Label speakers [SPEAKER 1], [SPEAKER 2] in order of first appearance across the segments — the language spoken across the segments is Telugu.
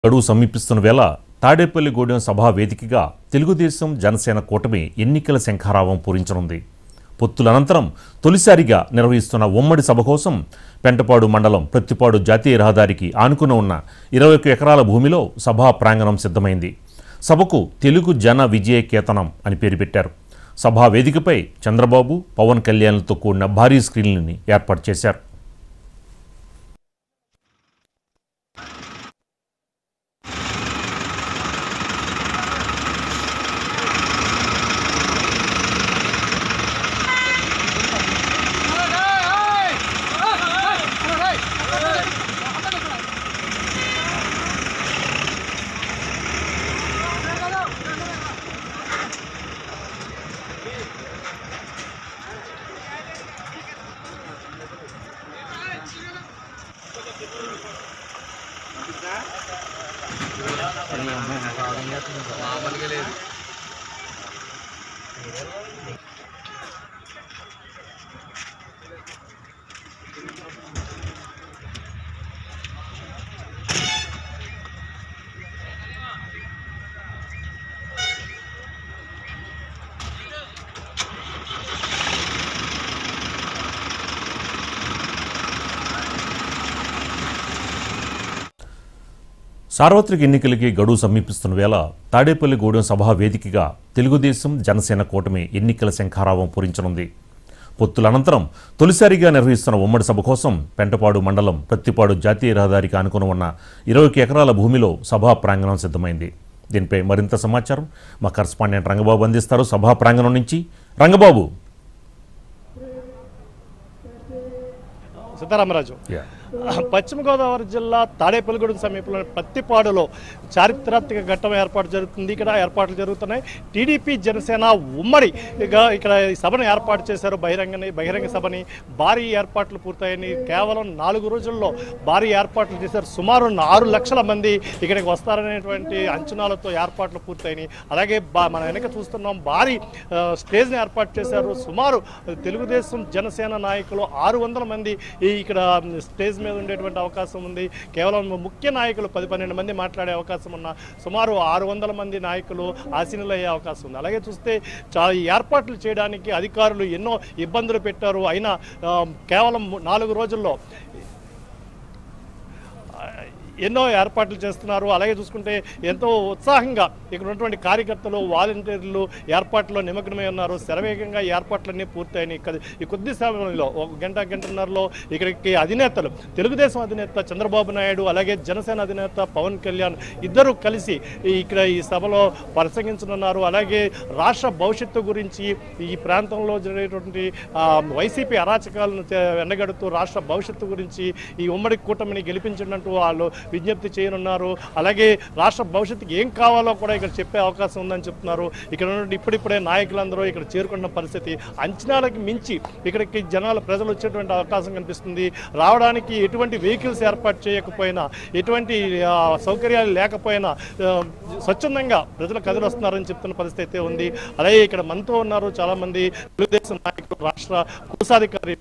[SPEAKER 1] గడువు సమీపిస్తున్న వేళ తాడేపల్లిగూడెం సభా వేదికగా తెలుగుదేశం జనసేన కూటమి ఎన్నికల శంఖారావం పూరించనుంది పొత్తుల అనంతరం తొలిసారిగా నిర్వహిస్తున్న ఉమ్మడి సభ కోసం పెంటపాడు మండలం ప్రత్తిపాడు జాతీయ రహదారికి ఆనుకుని ఉన్న ఇరవై ఒక్క ఎకరాల భూమిలో సభా ప్రాంగణం సిద్ధమైంది సభకు తెలుగు జన విజయ కేతనం అని పేరు పెట్టారు సభా వేదికపై చంద్రబాబు పవన్ కళ్యాణ్లతో కూడిన భారీ స్క్రీన్లని ఏర్పాటు చేశారు సార్వత్రిక ఎన్నికలకి గడువు సమీపిస్తున్న వేళ తాడేపల్లిగూడెం సభా వేదికగా తెలుగుదేశం జనసేన కూటమి ఎన్నికల శంఖారావం పూరించనుంది పొత్తుల అనంతరం తొలిసారిగా నిర్వహిస్తున్న ఉమ్మడి సభ కోసం పెంటపాడు మండలం ప్రత్తిపాడు జాతీయ రహదారికి ఆనుకుని ఉన్న ఇరవై ఎకరాల భూమిలో సభా ప్రాంగణం సిద్ధమైంది దీనిపై మరింత సమాచారం మా కరస్పాండెంట్ రంగబాబు అందిస్తారు సభా ప్రాంగణం నుంచి రంగబాబు
[SPEAKER 2] సీతారామరాజు పశ్చిమ గోదావరి జిల్లా తాడేపల్లిగూడెం సమీపంలోని పత్తిపాడులో చారిత్రాత్మక ఘట్టం ఏర్పాటు జరుగుతుంది ఇక్కడ ఏర్పాట్లు జరుగుతున్నాయి టీడీపీ జనసేన ఉమ్మడి ఇక ఇక్కడ ఈ సభను ఏర్పాటు చేశారు బహిరంగ బహిరంగ సభని భారీ ఏర్పాట్లు పూర్తయ్యాయి కేవలం నాలుగు రోజుల్లో భారీ ఏర్పాట్లు చేశారు సుమారు ఆరు లక్షల మంది ఇక్కడికి వస్తారనేటువంటి అంచనాలతో ఏర్పాట్లు పూర్తయినాయి అలాగే బా మన వెనక చూస్తున్నాం భారీ ఆ, స్టేజ్ని ఏర్పాటు చేశారు సుమారు తెలుగుదేశం జనసేన నాయకులు ఆరు వందల మంది ఈ ఇక్కడ స్టేజ్ మీద ఉండేటువంటి అవకాశం ఉంది కేవలం ముఖ్య నాయకులు పది పన్నెండు మంది మాట్లాడే అవకాశం ఉన్న సుమారు ఆరు వందల మంది నాయకులు ఆసీనులు అయ్యే అవకాశం ఉంది అలాగే చూస్తే చాలా ఈ ఏర్పాట్లు చేయడానికి అధికారులు ఎన్నో ఇబ్బందులు పెట్టారు అయినా ఆ, కేవలం నాలుగు రోజుల్లో ఎన్నో ఏర్పాట్లు చేస్తున్నారు అలాగే చూసుకుంటే ఎంతో ఉత్సాహంగా ఇక్కడ ఉన్నటువంటి కార్యకర్తలు వాలంటీర్లు ఏర్పాట్లో నిమగ్నమై ఉన్నారు శరవేగంగా ఈ ఏర్పాట్లన్నీ పూర్తయినాయి ఇక- ఈ కొద్ది సమయంలో ఒక గంట గంటన్నరలో ఇక్కడికి అధినేతలు తెలుగుదేశం అధినేత చంద్రబాబు నాయుడు అలాగే జనసేన అధినేత పవన్ కళ్యాణ్ ఇద్దరు కలిసి ఈ ఇక్కడ ఈ సభలో ప్రసంగించనున్నారు అలాగే రాష్ట్ర భవిష్యత్తు గురించి ఈ ప్రాంతంలో జరిగేటువంటి ఆ, వైసీపీ అరాచకాలను చే- ఎండగడుతూ రాష్ట్ర భవిష్యత్తు గురించి ఈ ఉమ్మడి కూటమిని గెలిపించినట్టు వాళ్ళు విజ్ఞప్తి చేయనున్నారు అలాగే రాష్ట్ర భవిష్యత్తుకి ఏం కావాలో కూడా ఇక్కడ చెప్పే అవకాశం ఉందని చెప్తున్నారు ఇక్కడ ఉన్నటువంటి ఇప్పుడిప్పుడే నాయకులందరూ ఇక్కడ చేరుకున్న పరిస్థితి అంచనాలకు మించి ఇక్కడికి జనాలు ప్రజలు వచ్చేటువంటి అవకాశం కనిపిస్తుంది రావడానికి ఎటువంటి వెహికల్స్ ఏర్పాటు చేయకపోయినా ఎటువంటి ఆ, సౌకర్యాలు లేకపోయినా ఆ, స్వచ్ఛందంగా ప్రజలు కదిలి వస్తున్నారని చెప్తున్న పరిస్థితి అయితే ఉంది అలాగే ఇక్కడ మనతో ఉన్నారు చాలా మంది తెలుగుదేశం నాయకులు రాష్ట్ర కోశాధికారి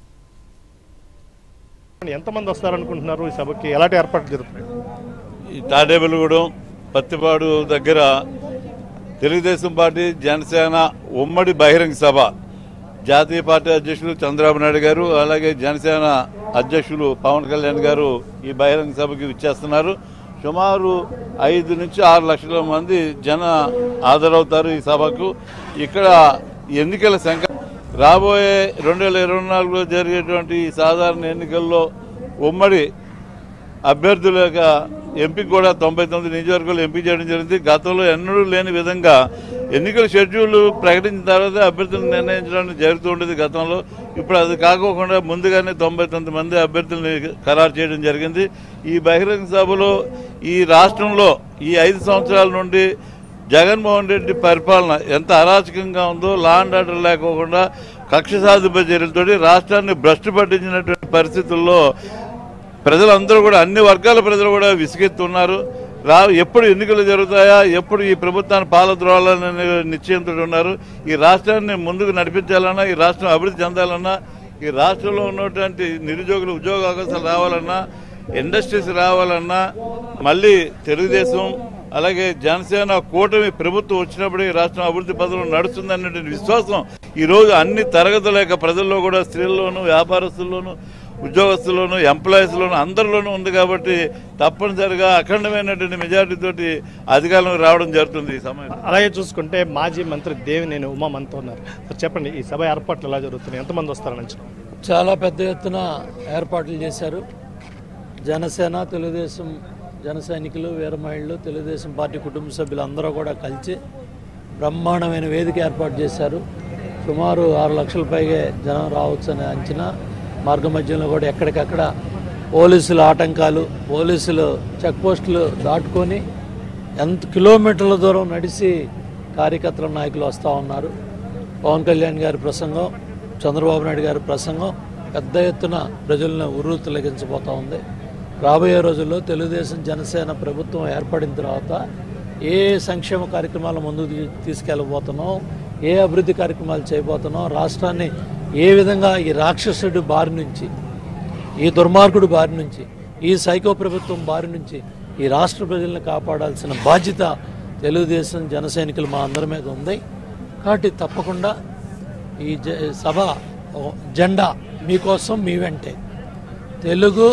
[SPEAKER 2] ఎంతమంది వస్తారనుకుంటున్నారు ఈ సభకి ఎలాంటి ఏర్పాట్లు జరుగుతున్నాయి
[SPEAKER 3] ఈ తాడేపల్లిగూడెం పత్తిపాడు దగ్గర తెలుగుదేశం పార్టీ జనసేన ఉమ్మడి బహిరంగ సభ జాతీయ పార్టీ అధ్యక్షులు చంద్రబాబు నాయుడు గారు అలాగే జనసేన అధ్యక్షులు పవన్ కళ్యాణ్ గారు ఈ బహిరంగ సభకి విచ్చేస్తున్నారు సుమారు ఐదు నుంచి ఆరు లక్షల మంది జన హాజరవుతారు ఈ సభకు ఇక్కడ ఎన్నికల సంఖ్య రాబోయే రెండు వేల ఇరవై నాలుగులో జరిగేటువంటి ఈ సాధారణ ఎన్నికల్లో ఉమ్మడి అభ్యర్థుల యొక్క ఎంపిక కూడా తొంభై తొమ్మిది నియోజకవర్గాలు ఎంపిక చేయడం జరిగింది గతంలో ఎన్నడూ లేని విధంగా ఎన్నికల షెడ్యూల్ ప్రకటించిన తర్వాత అభ్యర్థులను నిర్ణయించడం జరుగుతూ ఉండేది గతంలో ఇప్పుడు అది కాకోకుండా ముందుగానే తొంభై తొమ్మిది మంది అభ్యర్థుల్ని ఖరారు చేయడం జరిగింది ఈ బహిరంగ సభలో ఈ రాష్ట్రంలో ఈ ఐదు సంవత్సరాల నుండి జగన్మోహన్ రెడ్డి పరిపాలన ఎంత అరాచకంగా ఉందో లా అండ్ ఆర్డర్ లేకోకుండా కక్ష సాధింప చర్యలతోటి రాష్ట్రాన్ని భ్రష్టు పట్టించినటువంటి పరిస్థితుల్లో ప్రజలందరూ కూడా అన్ని వర్గాల ప్రజలు కూడా విసిగెత్తున్నారు రా ఎప్పుడు ఎన్నికలు జరుగుతాయా ఎప్పుడు ఈ ప్రభుత్వాన్ని పాలద్రోవాలని నిశ్చయంతో ఉన్నారు ఈ రాష్ట్రాన్ని ముందుకు నడిపించాలన్నా ఈ రాష్ట్రం అభివృద్ధి చెందాలన్నా ఈ రాష్ట్రంలో ఉన్నటువంటి నిరుద్యోగులు ఉద్యోగ అవకాశాలు రావాలన్నా ఇండస్ట్రీస్ రావాలన్నా మళ్ళీ తెలుగుదేశం అలాగే జనసేన కూటమి ప్రభుత్వం వచ్చినప్పుడు ఈ రాష్ట్రం అభివృద్ధి పథంలో నడుస్తుందన్నటువంటి విశ్వాసం ఈ రోజు అన్ని తరగతుల యొక్క ప్రజల్లో కూడా స్త్రీల్లోనూ వ్యాపారస్తుల్లోనూ ఉద్యోగస్తుల్లోనూ ఎంప్లాయీస్లోనూ అందరిలోనూ ఉంది కాబట్టి తప్పనిసరిగా అఖండమైనటువంటి మెజారిటీ తోటి అధికారంలోకి రావడం జరుగుతుంది ఈ సమయం
[SPEAKER 2] అలాగే చూసుకుంటే మాజీ మంత్రి దేవినేని ఉమా మనతో ఉన్నారు సార్ చెప్పండి ఈ సభ ఏర్పాట్లు ఎలా జరుగుతున్నాయి ఎంతమంది వస్తారని అంచనా
[SPEAKER 4] చాలా పెద్ద ఎత్తున ఏర్పాట్లు చేశారు జనసేన తెలుగుదేశం జన సైనికులు వీరమహిళలు తెలుగుదేశం పార్టీ కుటుంబ సభ్యులు అందరూ కూడా కలిసి బ్రహ్మాండమైన వేదిక ఏర్పాటు చేశారు సుమారు ఆరు లక్షల పైగా జనం రావచ్చనే అంచనా మార్గ మధ్యంలో కూడా ఎక్కడికక్కడ పోలీసుల ఆటంకాలు పోలీసులు చెక్ పోస్టులు దాటుకొని ఎంత కిలోమీటర్ల దూరం నడిచి కార్యకర్తల నాయకులు వస్తూ ఉన్నారు పవన్ కళ్యాణ్ గారి ప్రసంగం చంద్రబాబు నాయుడు గారి ప్రసంగం పెద్ద ఎత్తున ప్రజలను ఉర్రు తొలగించబోతా ఉంది రాబోయే రోజుల్లో తెలుగుదేశం జనసేన ప్రభుత్వం ఏర్పడిన తర్వాత ఏ సంక్షేమ కార్యక్రమాల ముందుకు తీ- తీసుకెళ్ళబోతున్నాం ఏ అభివృద్ధి కార్యక్రమాలు చేయబోతున్నాం రాష్ట్రాన్ని ఏ విధంగా ఈ రాక్షసుడి బారి నుంచి ఈ దుర్మార్గుడు బారి నుంచి ఈ సైకో ప్రభుత్వం బారి నుంచి ఈ రాష్ట్ర ప్రజలను కాపాడాల్సిన బాధ్యత తెలుగుదేశం జన సైనికులు మా అందరి మీద ఉంది కాబట్టి తప్పకుండా ఈ జ సభ ఓ జెండా మీకోసం మీ వెంటే తెలుగు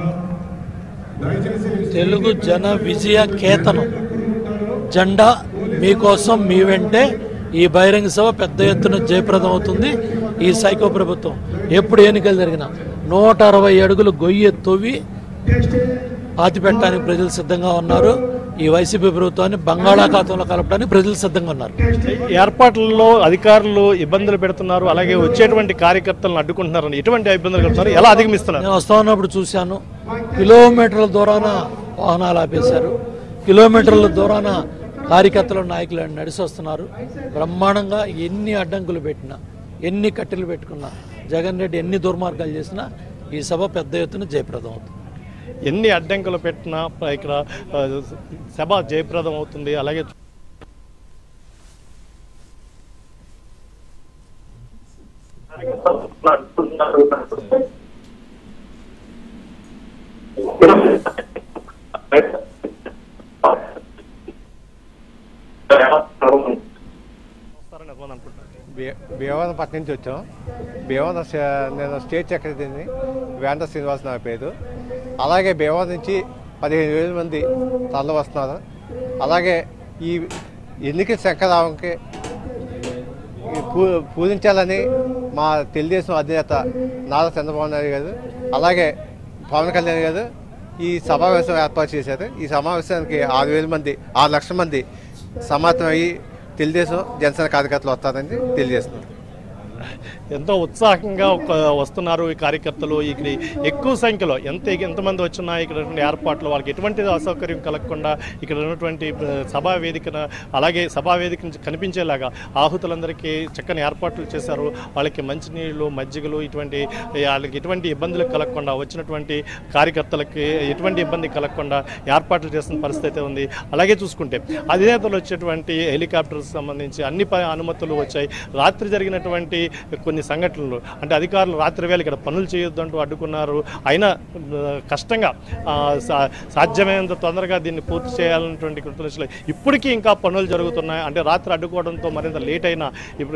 [SPEAKER 4] తెలుగు జన విజయ కేతనం జెండా మీకోసం మీ వెంటే ఈ బహిరంగ సభ పెద్ద ఎత్తున జయప్రదం అవుతుంది ఈ సైకో ప్రభుత్వం ఎప్పుడు ఎన్నికలు జరిగినా నూట అరవై అడుగులు గొయ్యి తొవ్వి పాతి పెట్టడానికి ప్రజలు సిద్ధంగా ఉన్నారు ఈ వైసీపీ ప్రభుత్వాన్ని బంగాళాఖాతంలో కలపడానికి ప్రజలు సిద్ధంగా ఉన్నారు
[SPEAKER 2] ఈ ఏర్పాట్లలో అధికారులు ఇబ్బందులు పెడుతున్నారు అలాగే వచ్చేటువంటి కార్యకర్తలను అడ్డుకుంటున్నారు ఎటువంటి ఇబ్బందులు పెడుతున్నారు ఎలా అధిగమిస్తున్నారు
[SPEAKER 4] నేను వస్తా ఉన్నప్పుడు చూశాను కిలోమీటర్ల దూరాన వాహనాలు ఆపేశారు కిలోమీటర్ల దూరాన కార్యకర్తలు నాయకులు నడిచి వస్తున్నారు బ్రహ్మాండంగా ఎన్ని అడ్డంకులు పెట్టినా ఎన్ని కట్టెలు పెట్టుకున్నా జగన్ రెడ్డి ఎన్ని దుర్మార్గాలు చేసినా ఈ సభ పెద్ద ఎత్తున జయప్రదం అవుతుంది
[SPEAKER 2] ఎన్ని అడ్డంకులు పెట్టినా ఇక్కడ ఆ, సభ జయప్రదం అవుతుంది అలాగే వస్తారని ఎంతమంది అనుకుంటున్నారు
[SPEAKER 5] భీ- భీమవరంపట్నం నుంచి వచ్చాం భీమవరం స్టే- నేను స్టేట్ సెక్రటరీని వేంట శ్రీనివాస్ నా పేరు అలాగే భీమవరం నుంచి పదిహేను వేల మంది తరలి వస్తున్నారు అలాగే ఈ ఎన్నికల శంకరావంకి ఈ పూ- పూజించాలని మా తెలుగుదేశం అధినేత నారా చంద్రబాబు నాయుడు గారు అలాగే పవన్ కళ్యాణ్ గారు ఈ సమావేశం ఏర్పాటు చేశారు ఈ సమావేశానికి ఆరు వేల మంది ఆరు లక్షల మంది సమాతం అయ్యి తెలుగుదేశం జనసేన కార్యకర్తలు వస్తారని తెలియజేస్తున్నారు
[SPEAKER 2] ఎంతో ఉత్సాహంగా ఒక- వస్తున్నారు ఈ కార్యకర్తలు ఇక్కడ ఎక్కువ సంఖ్యలో ఎంత ఎంతమంది వచ్చినా ఇక్కడ ఉన్నటువంటి ఏర్పాట్లు వాళ్ళకి ఎటువంటి అసౌకర్యం కలగకుండా ఇక్కడ ఉన్నటువంటి ఆ, సభా వేదికన అలాగే సభా వేదిక నుంచి కనిపించేలాగా ఆహుతులందరికీ చక్కని ఏర్పాట్లు చేశారు వాళ్ళకి మంచినీళ్ళు మజ్జిగలు ఇటువంటి వాళ్ళకి ఎటువంటి ఇబ్బందులు కలగకుండా వచ్చినటువంటి కార్యకర్తలకి ఎటువంటి ఇబ్బంది కలగకుండా ఏర్పాట్లు చేస్తున్న పరిస్థితి అయితే ఉంది అలాగే చూసుకుంటే అధినేతలు వచ్చేటువంటి హెలికాప్టర్స్ సంబంధించి అన్ని ప- అనుమతులు వచ్చాయి రాత్రి జరిగినటువంటి కొన్ని సంఘటనలు అంటే అధికారులు రాత్రి వేళ ఇక్కడ పనులు చేయొద్దంటూ అడ్డుకున్నారు అయినా ఆ, కష్టంగా ఆ, సా- సాధ్యమైనంత తొందరగా దీన్ని పూర్తి చేయాలన్నటువంటి కృతజ్ఞతలు ఇప్పటికీ ఇంకా పనులు జరుగుతున్నాయి అంటే రాత్రి అడ్డుకోవడంతో మరింత లేట్ అయినా ఇప్పుడు